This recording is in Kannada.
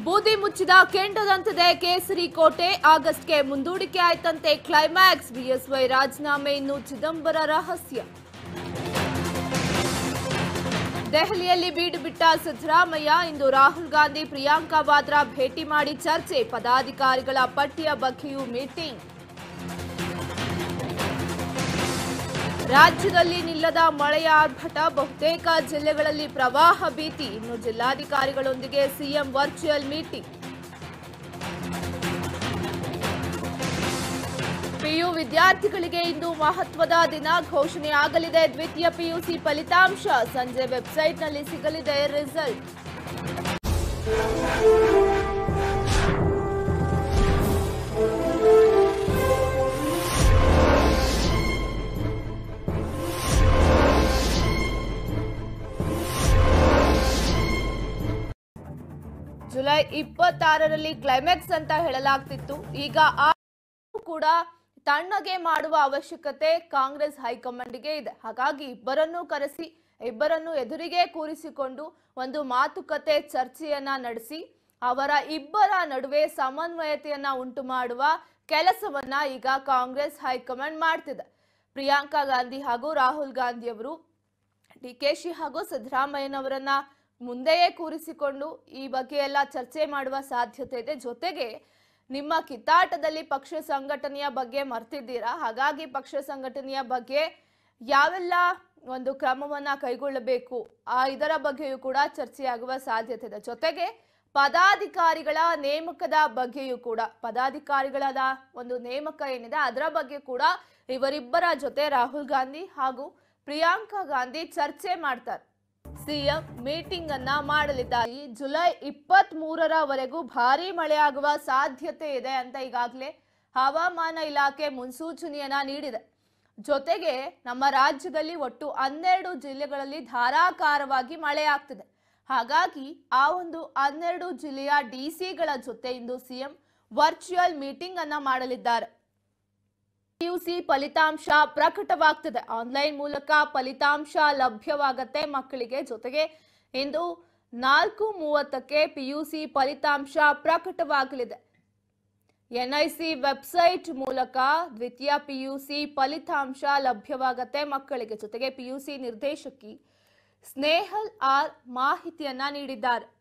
ಬೂದಿ ಮುಚ್ಚಿದ ಕೆಂಡದಂತಿದೆ ಕೇಸರಿ ಕೋಟೆ ಆಗಸ್ಟ್ಗೆ ಮುಂದೂಡಿಕೆ ಆಯ್ತಂತೆ ಕ್ಲೈಮ್ಯಾಕ್ಸ್ ಬಿಎಸ್ವೈ ರಾಜೀನಾಮೆ ಇನ್ನು ಚಿದಂಬರ ರಹಸ್ಯ ದೆಹಲಿಯಲ್ಲಿ ಬೀಡು ಬಿಟ್ಟ ಸಿದ್ದರಾಮಯ್ಯ ಇಂದು ರಾಹುಲ್ ಗಾಂಧಿ ಪ್ರಿಯಾಂಕಾ ವಾದ್ರಾ ಭೇಟಿ ಮಾಡಿ ಚರ್ಚೆ ಪದಾಧಿಕಾರಿಗಳ ಪಟ್ಟಿಯ ಬಗ್ಗೆಯೂ ಮೀಟಿಂಗ್ ರಾಜ್ಯದಲ್ಲಿ ನಿಲ್ಲದ ಮಳೆಯ ಆರ್ಭಟ ಬಹುತೇಕ ಜಿಲ್ಲೆಗಳಲ್ಲಿ ಪ್ರವಾಹ ಭೀತಿ ಇನ್ನು ಜಿಲ್ಲಾಧಿಕಾರಿಗಳೊಂದಿಗೆ ಸಿಎಂ ವರ್ಚುವಲ್ ಮೀಟಿಂಗ್ ಪಿಯು ವಿದ್ಯಾರ್ಥಿಗಳಿಗೆ ಇಂದು ಮಹತ್ವದ ದಿನ ಘೋಷಣೆ ಆಗಲಿದೆ ದ್ವಿತೀಯ ಪಿಯುಸಿ ಫಲಿತಾಂಶ ಸಂಜೆ ವೆಬ್ಸೈಟ್ನಲ್ಲಿ ಸಿಗಲಿದೆ ರಿಸಲ್ಟ್ ಜುಲೈ ಇಪ್ಪತ್ತಾರರಲ್ಲಿ ಕ್ಲೈಮ್ಯಾಕ್ಸ್ ಅಂತ ಹೇಳಲಾಗ್ತಿತ್ತು ಈಗ ಆ ಕೂಡ ತಣ್ಣಗೆ ಮಾಡುವ ಅವಶ್ಯಕತೆ ಕಾಂಗ್ರೆಸ್ ಹೈಕಮಾಂಡ್ಗೆ ಇದೆ ಹಾಗಾಗಿ ಇಬ್ಬರನ್ನೂ ಕರೆಸಿ ಇಬ್ಬರನ್ನು ಎದುರಿಗೆ ಕೂರಿಸಿಕೊಂಡು ಒಂದು ಮಾತುಕತೆ ಚರ್ಚೆಯನ್ನ ನಡೆಸಿ ಅವರ ಇಬ್ಬರ ನಡುವೆ ಸಮನ್ವಯತೆಯನ್ನ ಉಂಟು ಮಾಡುವ ಕೆಲಸವನ್ನ ಈಗ ಕಾಂಗ್ರೆಸ್ ಹೈಕಮಾಂಡ್ ಮಾಡ್ತಿದೆ ಪ್ರಿಯಾಂಕಾ ಗಾಂಧಿ ಹಾಗೂ ರಾಹುಲ್ ಗಾಂಧಿ ಅವರು ಡಿಕೆಶಿ ಹಾಗೂ ಸಿದ್ದರಾಮಯ್ಯನವರನ್ನ ಮುಂದೆಯೇ ಕೂರಿಸಿಕೊಂಡು ಈ ಬಗ್ಗೆ ಎಲ್ಲ ಚರ್ಚೆ ಮಾಡುವ ಸಾಧ್ಯತೆ ಇದೆ ಜೊತೆಗೆ ನಿಮ್ಮ ಕಿತ್ತಾಟದಲ್ಲಿ ಪಕ್ಷ ಸಂಘಟನೆಯ ಬಗ್ಗೆ ಮರ್ತಿದ್ದೀರಾ ಹಾಗಾಗಿ ಪಕ್ಷ ಸಂಘಟನೆಯ ಬಗ್ಗೆ ಯಾವೆಲ್ಲ ಒಂದು ಕ್ರಮವನ್ನ ಕೈಗೊಳ್ಳಬೇಕು ಆ ಇದರ ಬಗ್ಗೆಯೂ ಕೂಡ ಚರ್ಚೆಯಾಗುವ ಸಾಧ್ಯತೆ ಇದೆ ಜೊತೆಗೆ ಪದಾಧಿಕಾರಿಗಳ ನೇಮಕದ ಬಗ್ಗೆಯೂ ಕೂಡ ಪದಾಧಿಕಾರಿಗಳದ ಒಂದು ನೇಮಕ ಏನಿದೆ ಅದರ ಬಗ್ಗೆ ಕೂಡ ಇವರಿಬ್ಬರ ಜೊತೆ ರಾಹುಲ್ ಗಾಂಧಿ ಹಾಗೂ ಪ್ರಿಯಾಂಕಾ ಗಾಂಧಿ ಚರ್ಚೆ ಮಾಡ್ತಾರೆ ಸಿಎಂ ಮೀಟಿಂಗ್ ಅನ್ನ ಮಾಡಲಿದ್ದಾರೆ ಈ ಜುಲೈ ಇಪ್ಪತ್ತ್ ಮೂರರವರೆಗೂ ಭಾರಿ ಮಳೆಯಾಗುವ ಸಾಧ್ಯತೆ ಇದೆ ಅಂತ ಈಗಾಗಲೇ ಹವಾಮಾನ ಇಲಾಖೆ ಮುನ್ಸೂಚನೆಯನ್ನ ನೀಡಿದೆ ಜೊತೆಗೆ ನಮ್ಮ ರಾಜ್ಯದಲ್ಲಿ ಒಟ್ಟು ಹನ್ನೆರಡು ಜಿಲ್ಲೆಗಳಲ್ಲಿ ಧಾರಾಕಾರವಾಗಿ ಮಳೆಯಾಗ್ತಿದೆ ಹಾಗಾಗಿ ಆ ಒಂದು ಹನ್ನೆರಡು ಜಿಲ್ಲೆಯ ಡಿಸಿಗಳ ಜೊತೆ ಇಂದು ಸಿಎಂ ವರ್ಚುವಲ್ ಮೀಟಿಂಗ್ ಅನ್ನ ಮಾಡಲಿದ್ದಾರೆ ಪಿಯುಸಿ ಫಲಿತಾಂಶ ಪ್ರಕಟವಾಗ್ತಿದೆ ಆನ್ಲೈನ್ ಮೂಲಕ ಫಲಿತಾಂಶ ಲಭ್ಯವಾಗತ್ತೆ ಮಕ್ಕಳಿಗೆ ಜೊತೆಗೆ ಇಂದು ನಾಲ್ಕು ಮೂವತ್ತಕ್ಕೆ ಪಿಯುಸಿ ಫಲಿತಾಂಶ ಪ್ರಕಟವಾಗಲಿದೆ ಎನ್ಐಸಿ ವೆಬ್ಸೈಟ್ ಮೂಲಕ ದ್ವಿತೀಯ ಪಿಯುಸಿ ಫಲಿತಾಂಶ ಲಭ್ಯವಾಗತ್ತೆ ಮಕ್ಕಳಿಗೆ ಜೊತೆಗೆ ಪಿಯುಸಿ ನಿರ್ದೇಶಕಿ ಸ್ನೇಹಲ್ ಆರ್ ಮಾಹಿತಿಯನ್ನ ನೀಡಿದ್ದಾರೆ